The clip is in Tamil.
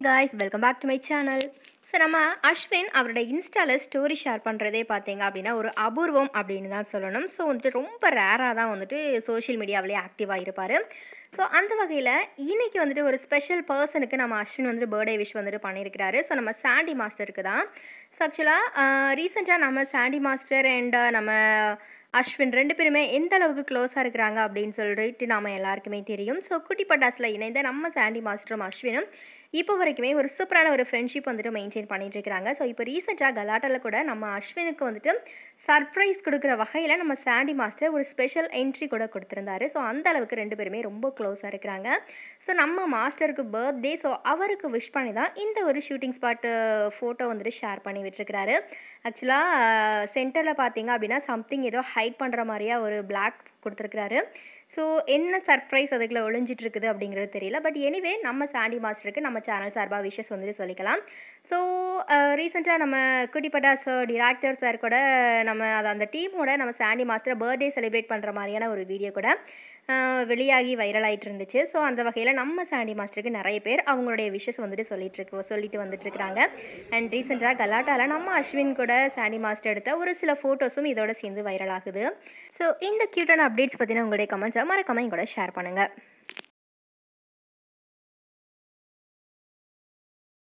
guys welcome back to my channel so நம்ம அஸ்வின் அவரோட இன்ஸ்டாவில் ஸ்டோரி ஷேர் பண்ணுறதே பார்த்தீங்க அப்படின்னா ஒரு அபூர்வம் அப்படின்னு தான் சொல்லணும் ஸோ வந்துட்டு ரொம்ப ரேராக தான் வந்துட்டு சோஷியல் மீடியாவிலே ஆக்டிவாக இருப்பார் ஸோ அந்த வகையில் இன்னைக்கு வந்துட்டு ஒரு ஸ்பெஷல் பர்சனுக்கு நம்ம அஸ்வின் வந்துட்டு பர்த்டே விஷ் வந்துட்டு பண்ணியிருக்கிறாரு ஸோ நம்ம சாண்டி மாஸ்டருக்கு தான் ஸோ ஆக்சுவலாக ரீசெண்டாக நம்ம சாண்டி மாஸ்டர் அண்ட் நம்ம அஸ்வின் ரெண்டு பேருமே எந்த அளவுக்கு க்ளோஸாக இருக்கிறாங்க அப்படின்னு சொல்லிட்டு நாம எல்லாருக்குமே தெரியும் ஸோ குட்டி பட்டாஸில் இணைந்த நம்ம சாண்டி மாஸ்டரும் அஸ்வினும் இப்போ வரைக்குமே ஒரு சூப்பரான ஒரு ஃப்ரெண்ட்ஷிப் வந்துட்டு மெயின்டைன் பண்ணிட்டு இருக்காங்க ஸோ இப்போ ரீசெண்டாக கலாட்டாவில் கூட நம்ம அஸ்வினுக்கு வந்துட்டு சர்ப்ரைஸ் கொடுக்குற வகையில் நம்ம சாண்டி மாஸ்டர் ஒரு ஸ்பெஷல் என்ட்ரி கூட கொடுத்துருந்தாரு ஸோ அந்த அளவுக்கு ரெண்டு பேருமே ரொம்ப க்ளோஸாக இருக்கிறாங்க ஸோ நம்ம மாஸ்டருக்கு பர்த்டே ஸோ அவருக்கு விஷ் பண்ணி தான் இந்த ஒரு ஷூட்டிங் ஸ்பாட்டு ஃபோட்டோ வந்துட்டு ஷேர் பண்ணி விட்டுருக்கிறாரு ஆக்சுவலாக சென்டரில் பார்த்தீங்க அப்படின்னா சம்திங் ஏதோ ஹைட் பண்ணுற மாதிரியா ஒரு பிளாக் கொடுத்துருக்குறாரு ஸோ என்ன சர்ப்ரைஸ் அதுக்குள்ள ஒளிஞ்சிட்டு இருக்குது அப்படிங்கிறது தெரியல பட் எனிவே நம்ம சாண்டி மாஸ்டருக்கு நம்ம சேனல் சார்பாக விஷஸ் வந்துட்டு சொல்லிக்கலாம் ஸோ ரீசெண்டாக நம்ம குட்டி பட்டாஸ் டிராக்டர் சார் கூட நம்ம அது அந்த டீமோட நம்ம சாண்டி மாஸ்டர் பர்த்டே செலிப்ரேட் பண்ணுற மாதிரியான ஒரு வீடியோ கூட அஹ், வெளியாகி வைரல் ஆயிட்டு இருந்துச்சு ஸோ அந்த வகையில் நம்ம சாண்டி மாஸ்டருக்கு நிறைய பேர் அவங்களுடைய விஷஸ் வந்துட்டு சொல்லிட்டு இருக்கு சொல்லிட்டு வந்துட்டு இருக்கிறாங்க அண்ட் ரீசெண்டாக கலாட்டாவில் நம்ம அஸ்வின் கூட சாண்டி மாஸ்டர் எடுத்த ஒரு சில ஃபோட்டோஸும் இதோட சேர்ந்து வைரல் ஆகுது ஸோ இந்த க்யூட்டான அப்டேட்ஸ் பற்றின உங்களுடைய கமெண்ட்ஸை மறக்காம என் கூட ஷேர் பண்ணுங்கள்